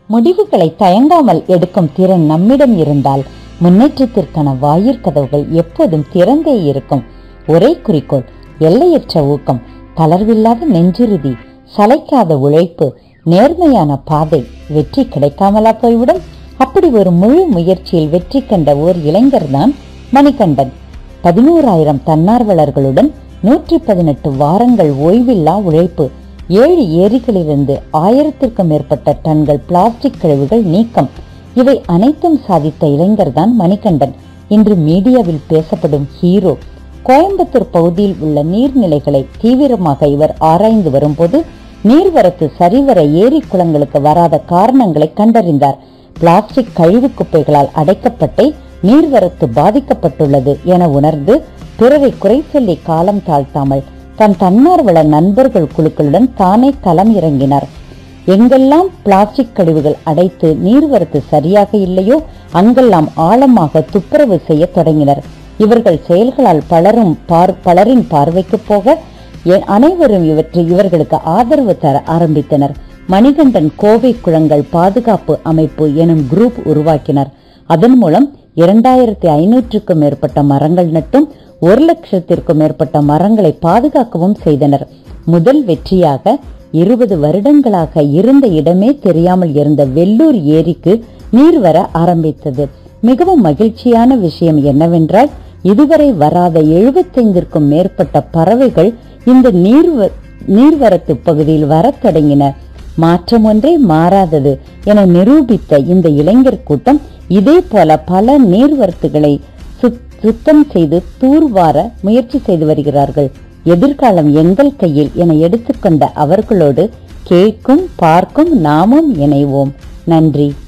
முடிவுகளை தயங்காமல் எடுக்கும் திறன் நம்மிடம் இருந்தால் முன்னேற்றத்திற்கான வாயிற்கதவுகள் எப்போதும் திறந்தே இருக்கும் ஒரே குறிக்கோள் எல்லையற்ற ஊக்கம் தளர்வில்லாத நெஞ்சுறுதி சளைக்காத உழைப்பு நேர்மையான பாதை வெற்றி கிடைக்காமலா போய்விடும் அப்படி ஒரு முழு முயற்சியில் வெற்றி கண்ட ஓர் இளைஞர்தான் மணிகண்டன் பதினோராயிரம் தன்னார்வலர்களுடன் நூற்றி பதினெட்டு வாரங்கள் ஓய்வில்லா உழைப்பு ஏழு ஏரிகளிலிருந்து ஆயிரத்திற்கும் மேற்பட்ட டன்கள் பிளாஸ்டிக் கழிவுகள் நீக்கம் இவை அனைத்தும் சாதித்த இளைஞர்தான் மணிகண்டன் இன்று மீடியாவில் பேசப்படும் ஹீரோ கோயம்புத்தூர் பகுதியில் உள்ள நீர்நிலைகளை தீவிரமாக இவர் ஆராய்ந்து வரும்போது நீர்வரத்து சரிவர ஏரி குளங்களுக்கு வராத காரணங்களை கண்டறிந்தார் பிளாஸ்டிக் கழிவு குப்பைகளால் அடைக்கப்பட்டே நீர்வரத்து பாதிக்கப்பட்டுள்ளது என உணர்ந்து பிறரை குறை சொல்லி காலம் தாழ்த்தாமல் தன் தன்னார்வல நண்பர்கள் குழுக்களுடன் தானே களம் இறங்கினார் எங்கெல்லாம் பிளாஸ்டிக் கழிவுகள் அடைத்து நீர்வரத்து சரியாக இல்லையோ அங்கெல்லாம் ஆழமாக துப்புரவு செய்ய தொடங்கினர் இவர்கள் செயல்களால் பலரும் பார் பலரின் பார்வைக்கு போக எ- அனைவரும் இவற்றை இவர்களுக்கு ஆதரவு தர ஆரம்பித்தனர் மணிகண்டன் கோவை குளங்கள் பாதுகாப்பு அமைப்பு எனும் குரூப் உருவாக்கினர் அதன் மூலம் இரண்டாயிரத்தி ஐநூற்றுக்கும் மேற்பட்ட மரங்கள் நட்டும் ஒரு லட்சத்திற்கும் மேற்பட்ட மரங்களை பாதுகாக்கவும் செய்தனர் முதல் வெற்றியாக இருபது வருடங்களாக இருந்த இடமே தெரியாமல் இருந்த வெள்ளூர் ஏரிக்கு நீர் வர ஆரம்பித்தது மிகவும் மகிழ்ச்சியான விஷயம் என்னவென்றால் இதுவரை வராத எழுபத்தைந்திற்கும் மேற்பட்ட பறவைகள் இந்த நீர்வ நீர்வரத்து பகுதியில் வரத் தொடங்கின மாற்றம் ஒன்றே மாறாதது என நிரூபித்த இந்த இளைஞர் கூட்டம் இதே போல பல நீர்வரத்துகளை சுத்- சுத்தம் செய்து தூர்வார முயற்சி செய்து வருகிறார்கள் எதிர்காலம் எங்கள் கையில் என எடுத்துக்கொண்ட அவர்களோடு கேட்கும் பார்க்கும் நாமும் இணைவோம் நன்றி